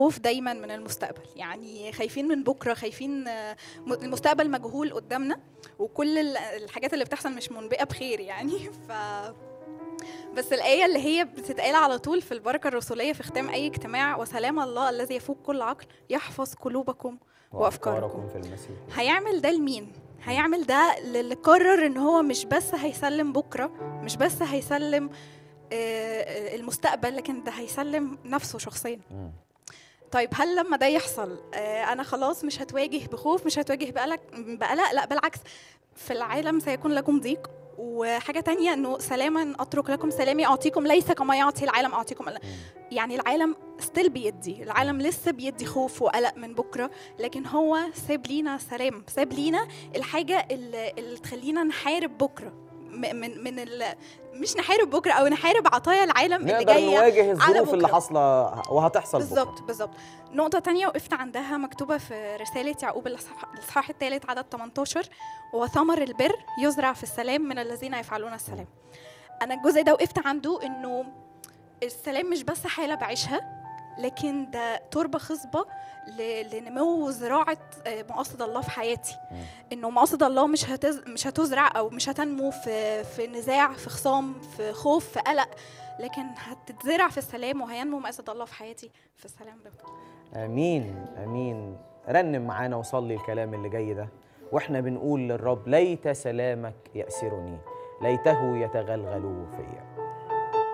خوف دايما من المستقبل يعني خايفين من بكره خايفين آه، م- المستقبل مجهول قدامنا وكل ال- الحاجات اللي بتحصل مش منبئه بخير يعني ف بس الآية اللي هي بتتقال على طول في البركة الرسولية في ختام أي اجتماع وسلام الله الذي يفوق كل عقل يحفظ قلوبكم وأفكاركم في المسيح هيعمل ده لمين؟ هيعمل ده للي قرر ان هو مش بس هيسلم بكره مش بس هيسلم آه، آه، المستقبل لكن ده هيسلم نفسه شخصيا مم. طيب هل لما ده يحصل آه، انا خلاص مش هتواجه بخوف مش هتواجه بقلق بقلق لا بالعكس في العالم سيكون لكم ضيق وحاجة تانية انه سلاما اترك لكم سلامي اعطيكم ليس كما يعطي العالم اعطيكم يعني العالم ستيل بيدي العالم لسه بيدي خوف وقلق من بكره لكن هو ساب لينا سلام ساب لينا الحاجه اللي, اللي تخلينا نحارب بكره م- من من ال... مش نحارب بكره او نحارب عطايا العالم اللي نقدر جايه نواجه الظروف اللي بكرة. حاصله وهتحصل بكرة. بالظبط بالظبط نقطة تانية وقفت عندها مكتوبة في رسالة يعقوب الإصحاح الإصحاح الثالث عدد 18 وثمر البر يزرع في السلام من الذين يفعلون السلام أنا الجزء ده وقفت عنده إنه السلام مش بس حالة بعيشها لكن ده تربة خصبة ل- لنمو زراعة آه، مقاصد الله في حياتي مم. إنه مقاصد الله مش هتز... مش هتزرع أو مش هتنمو في في نزاع في خصام في خوف في قلق لكن هتتزرع في السلام وهينمو مقاصد الله في حياتي في السلام ده امين امين رنم معانا وصلي الكلام اللي جاي ده واحنا بنقول للرب ليت سلامك يأسرني ليته يتغلغل فيا